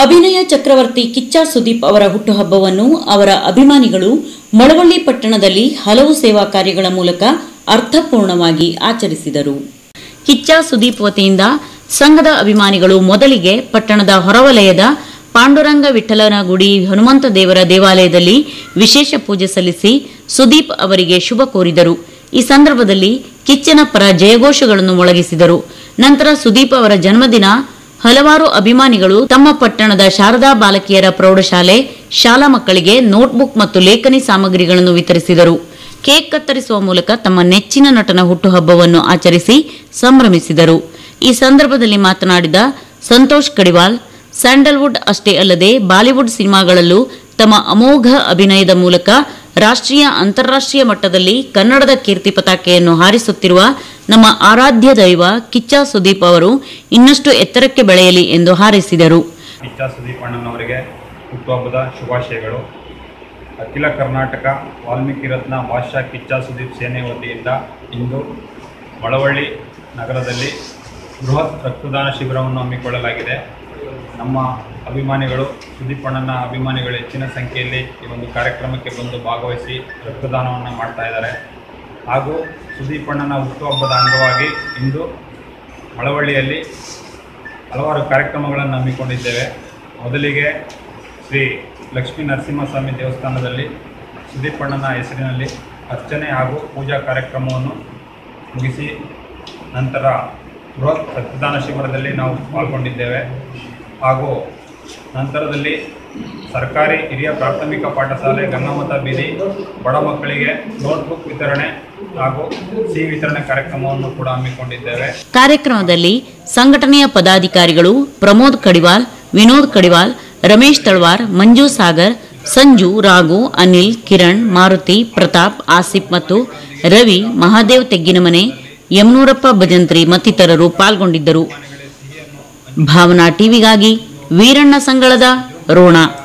ಅಭಿನಯ ಚಕ್ರವರ್ತಿ ಕಿಚ್ಚ ಸುದೀಪ್ ಅವರ ಹುಟ್ಟುಹಬ್ಬವನ್ನು ಅವರ ಅಭಿಮಾನಿಗಳು ಮಳವಳ್ಳಿ ಪಟ್ಟಣದಲ್ಲಿ ಹಲವು ಸೇವಾ ಕಾರ್ಯಗಳ ಮೂಲಕ ಅರ್ಥಪೂರ್ಣವಾಗಿ ಆಚರಿಸಿದರು ಕಿಚ್ಚ ಸುದೀಪ್ ವತಿಯಿಂದ ಸಂಘದ ಅಭಿಮಾನಿಗಳು ಮೊದಲಿಗೆ ಪಟ್ಟಣದ ಹೊರವಲಯದ ಪಾಂಡುರಂಗ ವಿಠಲನ ಗುಡಿ ಹನುಮಂತ ದೇವರ ದೇವಾಲಯದಲ್ಲಿ ವಿಶೇಷ ಪೂಜೆ ಸಲ್ಲಿಸಿ ಸುದೀಪ್ ಅವರಿಗೆ ಶುಭ ಕೋರಿದರು ಈ ಸಂದರ್ಭದಲ್ಲಿ ಕಿಚ್ಚನ ಪರ ಜಯಘೋಷಗಳನ್ನು ಮೊಳಗಿಸಿದರು ನಂತರ ಸುದೀಪ್ ಅವರ ಜನ್ಮದಿನ ಹಲವಾರು ಅಭಿಮಾನಿಗಳು ತಮ್ಮ ಪಟ್ಟಣದ ಶಾರದಾ ಬಾಲಕಿಯರ ಪ್ರೌಢಶಾಲೆ ಶಾಲಾ ಮಕ್ಕಳಿಗೆ ನೋಟ್ಬುಕ್ ಮತ್ತು ಲೇಖನಿ ಸಾಮಗ್ರಿಗಳನ್ನು ವಿತರಿಸಿದರು ಕೇಕ್ ಕತ್ತರಿಸುವ ಮೂಲಕ ತಮ್ಮ ನೆಚ್ಚಿನ ನಟನ ಹುಟ್ಟುಹಬ್ಬವನ್ನು ಆಚರಿಸಿ ಸಂಭ್ರಮಿಸಿದರು ಈ ಸಂದರ್ಭದಲ್ಲಿ ಮಾತನಾಡಿದ ಸಂತೋಷ್ ಕಡಿವಾಲ್ ಸ್ಯಾಂಡಲ್ವುಡ್ ಅಷ್ಟೇ ಅಲ್ಲದೆ ಬಾಲಿವುಡ್ ಸಿನಿಮಾಗಳಲ್ಲೂ ತಮ್ಮ ಅಮೋಘ ಅಭಿನಯದ ಮೂಲಕ ರಾಷ್ಟ್ರೀಯ ಅಂತಾರಾಷ್ಟ್ರೀಯ ಮಟ್ಟದಲ್ಲಿ ಕನ್ನಡದ ಕೀರ್ತಿ ಪತಾಕೆಯನ್ನು ಹಾರಿಸುತ್ತಿರುವ ನಮ್ಮ ಆರಾಧ್ಯ ದೈವ ಕಿಚ್ಚ ಸುದೀಪ್ ಅವರು ಇನ್ನಷ್ಟು ಎತ್ತರಕ್ಕೆ ಬೆಳೆಯಲಿ ಎಂದು ಹಾರೈಸಿದರು ಕಿಚ್ಚ ಸುದೀಪ್ ಅಣ್ಣನವರಿಗೆ ಹುಟ್ಟುಹಬ್ಬದ ಶುಭಾಶಯಗಳು ಅಖಿಲ ಕರ್ನಾಟಕ ವಾಲ್ಮೀಕಿ ರತ್ನ ಭಾಷಾ ಕಿಚ್ಚ ಸುದೀಪ್ ಸೇನೆ ವತಿಯಿಂದ ಇಂದು ಮಳವಳ್ಳಿ ನಗರದಲ್ಲಿ ಬೃಹತ್ ರಕ್ತದಾನ ಶಿಬಿರವನ್ನು ಹಮ್ಮಿಕೊಳ್ಳಲಾಗಿದೆ ನಮ್ಮ ಅಭಿಮಾನಿಗಳು ಸುದೀಪ್ ಅಣ್ಣನ ಅಭಿಮಾನಿಗಳು ಹೆಚ್ಚಿನ ಸಂಖ್ಯೆಯಲ್ಲಿ ಈ ಒಂದು ಕಾರ್ಯಕ್ರಮಕ್ಕೆ ಬಂದು ಭಾಗವಹಿಸಿ ರಕ್ತದಾನವನ್ನು ಮಾಡ್ತಾ ಇದ್ದಾರೆ ಹಾಗೂ ಸುದೀಪ್ ಅಣ್ಣನ ಹುಟ್ಟುಹಬ್ಬದ ಅಂಗವಾಗಿ ಇಂದು ಮಳವಳ್ಳಿಯಲ್ಲಿ ಹಲವಾರು ಕಾರ್ಯಕ್ರಮಗಳನ್ನು ಹಮ್ಮಿಕೊಂಡಿದ್ದೇವೆ ಮೊದಲಿಗೆ ಶ್ರೀ ಲಕ್ಷ್ಮೀ ನರಸಿಂಹಸ್ವಾಮಿ ದೇವಸ್ಥಾನದಲ್ಲಿ ಸುದೀಪಣ್ಣನ ಹೆಸರಿನಲ್ಲಿ ಅರ್ಚನೆ ಹಾಗೂ ಪೂಜಾ ಕಾರ್ಯಕ್ರಮವನ್ನು ಮುಗಿಸಿ ನಂತರ ಬೃಹತ್ ರಕ್ತದಾನ ಶಿಬಿರದಲ್ಲಿ ನಾವು ಪಾಲ್ಗೊಂಡಿದ್ದೇವೆ ಹಾಗೂ ನಂತರದಲ್ಲಿ ಸರ್ಕಾರಿ ಹಿರಿಯ ಪ್ರಾಥಮಿಕ ಪಾಠಶಾಲೆ ಗಂಗಾಮತ ಬೀದಿ ಬಡ ಮಕ್ಕಳಿಗೆ ನೋಟ್ಬುಕ್ ವಿತರಣೆ ಹಾಗೂ ಸಿಹಿ ವಿತರಣೆ ಕಾರ್ಯಕ್ರಮವನ್ನು ಕೂಡ ಹಮ್ಮಿಕೊಂಡಿದ್ದೇವೆ ಕಾರ್ಯಕ್ರಮದಲ್ಲಿ ಸಂಘಟನೆಯ ಪದಾಧಿಕಾರಿಗಳು ಪ್ರಮೋದ್ ಕಡಿವಾಲ್ ವಿನೋದ್ ಕಡಿವಾಲ್ ರಮೇಶ್ ತಳ್ವಾರ್ ಮಂಜು ಸಾಗರ್ ಸಂಜು ರಾಘು ಅನಿಲ್ ಕಿರಣ್ ಮಾರುತಿ ಪ್ರತಾಪ್ ಆಸಿಫ್ ಮತ್ತು ರವಿ ಮಹಾದೇವ್ ತೆಗ್ಗಿನಮನೆ ಯಮನೂರಪ್ಪ ಭಜಂತ್ರಿ ಮತ್ತಿತರರು ಪಾಲ್ಗೊಂಡಿದ್ದರು ಭಾವನಾ ಟಿವಿಗಾಗಿ ವೀರಣ್ಣ ಸಂಗಳದ ರೋಣ